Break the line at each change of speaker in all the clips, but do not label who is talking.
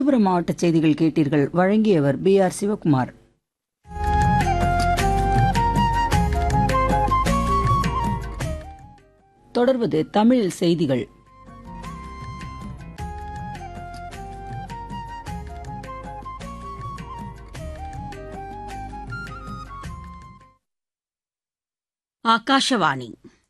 காஞ்சிபுரம் மாவட்ட செய்திகள் கேட்டீர்கள் வழங்கியவர் பி ஆர் சிவகுமார் தொடர்வது தமிழ் செய்திகள்
ಆಕಾಶವಾಣಿ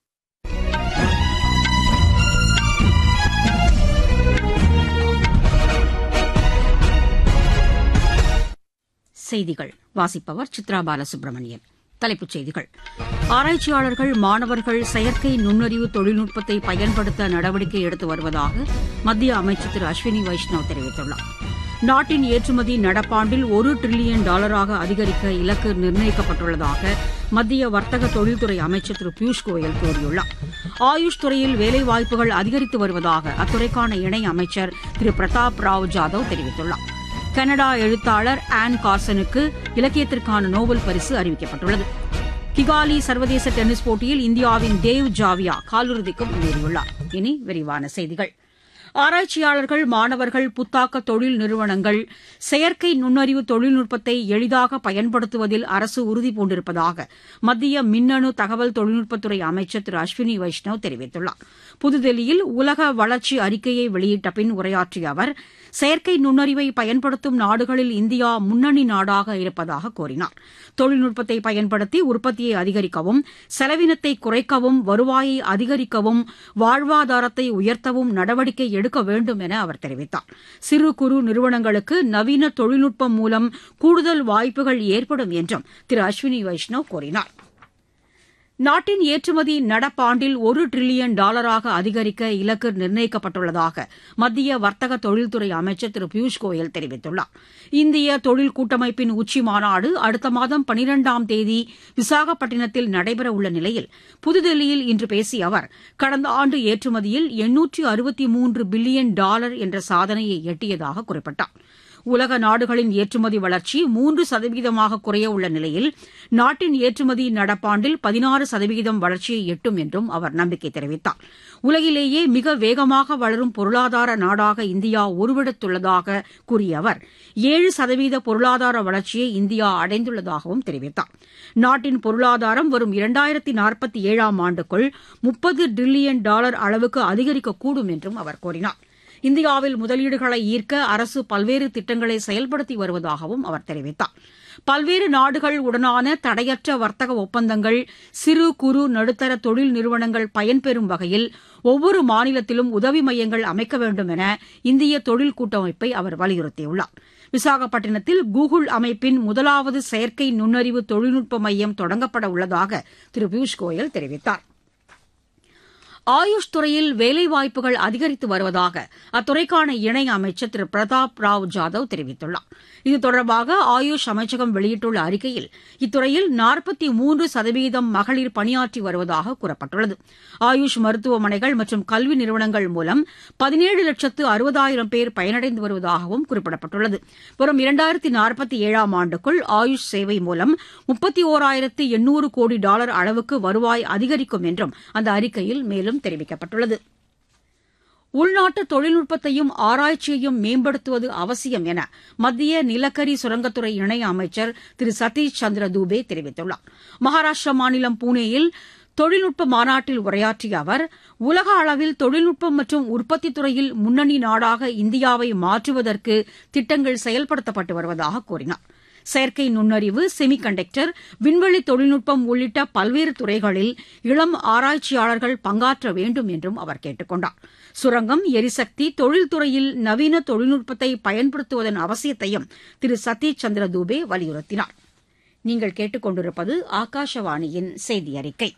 செய்திகள் வாசிப்பவர் சித்ரா பாலசுப்ரமணியன் தலைப்புச் செய்திகள் ஆராய்ச்சியாளர்கள் மாணவர்கள் செயற்கை நுண்ணறிவு தொழில்நுட்பத்தை பயன்படுத்த நடவடிக்கை எடுத்து வருவதாக மத்திய அமைச்சர் திரு அஸ்வினி வைஷ்ணவ் தெரிவித்துள்ளார் நாட்டின் ஏற்றுமதி நடப்பாண்டில் ஒரு டிரில்லியன் டாலராக அதிகரிக்க இலக்கு நிர்ணயிக்கப்பட்டுள்ளதாக மத்திய வர்த்தக தொழில்துறை அமைச்சர் திரு பியூஷ் கோயல் கூறியுள்ளார் ஆயுஷ் துறையில் வேலைவாய்ப்புகள் அதிகரித்து வருவதாக அத்துறைக்கான இணை அமைச்சர் திரு பிரதாப் ராவ் ஜாதவ் தெரிவித்துள்ளார் கனடா எழுத்தாளர் ஆன் கார்சனுக்கு இலக்கியத்திற்கான நோபல் பரிசு அறிவிக்கப்பட்டுள்ளது கிகாலி சர்வதேச டென்னிஸ் போட்டியில் இந்தியாவின் தேவ் ஜாவியா காலிறுதிக்கு முன்னேறியுள்ளார் இனி விரிவான செய்திகள் ஆராய்ச்சியாளர்கள் மாணவர்கள் புத்தாக்க தொழில் நிறுவனங்கள் செயற்கை நுண்ணறிவு தொழில்நுட்பத்தை எளிதாக பயன்படுத்துவதில் அரசு உறுதிபூண்டிருப்பதாக மத்திய மின்னணு தகவல் தொழில்நுட்பத்துறை அமைச்சர் திரு அஸ்வினி வைஷ்ணவ் தெரிவித்துள்ளார் புதுதில்லியில் உலக வளர்ச்சி அறிக்கையை வெளியிட்ட பின் உரையாற்றிய அவர் செயற்கை நுண்ணறிவை பயன்படுத்தும் நாடுகளில் இந்தியா முன்னணி நாடாக இருப்பதாக கூறினார் தொழில்நுட்பத்தை பயன்படுத்தி உற்பத்தியை அதிகரிக்கவும் செலவினத்தை குறைக்கவும் வருவாயை அதிகரிக்கவும் வாழ்வாதாரத்தை உயர்த்தவும் நடவடிக்கை எடுக்க வேண்டும் என அவர் தெரிவித்தார் சிறு குறு நிறுவனங்களுக்கு நவீன தொழில்நுட்பம் மூலம் கூடுதல் வாய்ப்புகள் ஏற்படும் என்றும் திரு அஸ்வினி வைஷ்ணவ் கூறினார் நாட்டின் ஏற்றுமதி நடப்பாண்டில் ஒரு டிரில்லியன் டாலராக அதிகரிக்க இலக்கு நிர்ணயிக்கப்பட்டுள்ளதாக மத்திய வர்த்தக தொழில்துறை அமைச்சர் திரு பியூஷ் கோயல் தெரிவித்துள்ளார் இந்திய தொழில் கூட்டமைப்பின் உச்சி மாநாடு அடுத்த மாதம் பனிரெண்டாம் தேதி விசாகப்பட்டினத்தில் நடைபெறவுள்ள நிலையில் புதுதில்லியில் இன்று பேசிய அவர் கடந்த ஆண்டு ஏற்றுமதியில் எண்ணூற்று அறுபத்தி மூன்று பில்லியன் டாலர் என்ற சாதனையை எட்டியதாக குறிப்பிட்டார் உலக நாடுகளின் ஏற்றுமதி வளர்ச்சி மூன்று சதவீதமாக குறைய உள்ள நிலையில் நாட்டின் ஏற்றுமதி நடப்பாண்டில் பதினாறு சதவீதம் வளர்ச்சியை எட்டும் என்றும் அவர் நம்பிக்கை தெரிவித்தார் உலகிலேயே மிக வேகமாக வளரும் பொருளாதார நாடாக இந்தியா உருவெடுத்துள்ளதாக கூறிய அவர் ஏழு சதவீத பொருளாதார வளர்ச்சியை இந்தியா அடைந்துள்ளதாகவும் தெரிவித்தார் நாட்டின் பொருளாதாரம் வரும் இரண்டாயிரத்தி நாற்பத்தி ஏழாம் ஆண்டுக்குள் முப்பது டிரில்லியன் டாலர் அளவுக்கு அதிகரிக்கக்கூடும் என்றும் அவர் கூறினார் இந்தியாவில் முதலீடுகளை ஈர்க்க அரசு பல்வேறு திட்டங்களை செயல்படுத்தி வருவதாகவும் அவர் தெரிவித்தார் பல்வேறு நாடுகள் உடனான தடையற்ற வர்த்தக ஒப்பந்தங்கள் சிறு குறு நடுத்தர தொழில் நிறுவனங்கள் பயன்பெறும் வகையில் ஒவ்வொரு மாநிலத்திலும் உதவி மையங்கள் அமைக்க வேண்டும் என இந்திய தொழில் கூட்டமைப்பை அவர் வலியுறுத்தியுள்ளார் விசாகப்பட்டினத்தில் கூகுள் அமைப்பின் முதலாவது செயற்கை நுண்ணறிவு தொழில்நுட்ப மையம் தொடங்கப்பட உள்ளதாக திரு பியூஷ் கோயல் தெரிவித்தார் ஆயுஷ் துறையில் வேலைவாய்ப்புகள் அதிகரித்து வருவதாக அத்துறைக்கான இணை அமைச்சர் திரு பிரதாப் ராவ் ஜாதவ் தெரிவித்துள்ளார் இது தொடர்பாக ஆயுஷ் அமைச்சகம் வெளியிட்டுள்ள அறிக்கையில் இத்துறையில் நாற்பத்தி மூன்று சதவீதம் மகளிர் பணியாற்றி வருவதாக கூறப்பட்டுள்ளது ஆயுஷ் மருத்துவமனைகள் மற்றும் கல்வி நிறுவனங்கள் மூலம் பதினேழு லட்சத்து அறுபதாயிரம் பேர் பயனடைந்து வருவதாகவும் குறிப்பிடப்பட்டுள்ளது வரும் இரண்டாயிரத்தி நாற்பத்தி ஏழாம் ஆண்டுக்குள் ஆயுஷ் சேவை மூலம் முப்பத்தி ஓராயிரத்து எண்ணூறு கோடி டாலர் அளவுக்கு வருவாய் அதிகரிக்கும் என்றும் அந்த அறிக்கையில் மேலும் மேலும் தெரிவிக்கப்பட்டுள்ளது உள்நாட்டு தொழில்நுட்பத்தையும் ஆராய்ச்சியையும் மேம்படுத்துவது அவசியம் என மத்திய நிலக்கரி சுரங்கத்துறை இணை அமைச்சர் திரு சதீஷ் சந்திர தூபே தெரிவித்துள்ளார் மகாராஷ்டிரா மாநிலம் புனேயில் தொழில்நுட்ப மாநாட்டில் உரையாற்றிய அவர் உலக அளவில் தொழில்நுட்பம் மற்றும் உற்பத்தி துறையில் முன்னணி நாடாக இந்தியாவை மாற்றுவதற்கு திட்டங்கள் செயல்படுத்தப்பட்டு வருவதாக கூறினார் செயற்கை நுண்ணறிவு செமி கண்டக்டர் விண்வெளி தொழில்நுட்பம் உள்ளிட்ட பல்வேறு துறைகளில் இளம் ஆராய்ச்சியாளர்கள் பங்காற்ற வேண்டும் என்றும் அவர் கேட்டுக் கொண்டார் சுரங்கம் எரிசக்தி தொழில்துறையில் நவீன தொழில்நுட்பத்தை பயன்படுத்துவதன் அவசியத்தையும் திரு சதீஷ் சந்திர தூபே வலியுறுத்தினார் நீங்கள் கேட்டுக்கொண்டிருப்பது ஆகாஷவாணியின் செய்தி அறிக்கை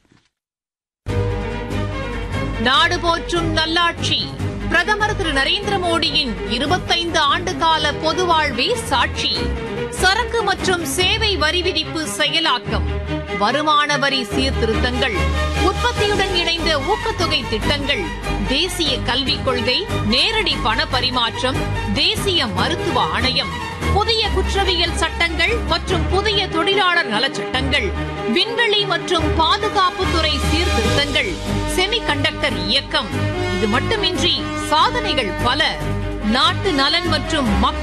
நாடு போற்றும் நல்லாட்சி பிரதமர் திரு நரேந்திர மோடியின் இருபத்தைந்து ஆண்டு கால பொது வாழ்வே சாட்சி சரக்கு மற்றும் சேவை வரி விதிப்பு செயலாக்கம் வருமான வரி சீர்திருத்தங்கள் உற்பத்தியுடன் இணைந்த ஊக்கத்தொகை திட்டங்கள் தேசிய கல்விக் கொள்கை நேரடி பண பரிமாற்றம் தேசிய மருத்துவ ஆணையம் புதிய குற்றவியல் சட்டங்கள் மற்றும் புதிய தொழிலாளர் நலச்சட்டங்கள் விண்வெளி மற்றும் பாதுகாப்புத்துறை சீர்திருத்தங்கள் செமி கண்டக்டர் இயக்கம் இது மட்டுமின்றி சாதனைகள் பல நாட்டு நலன் மற்றும் மக்கள்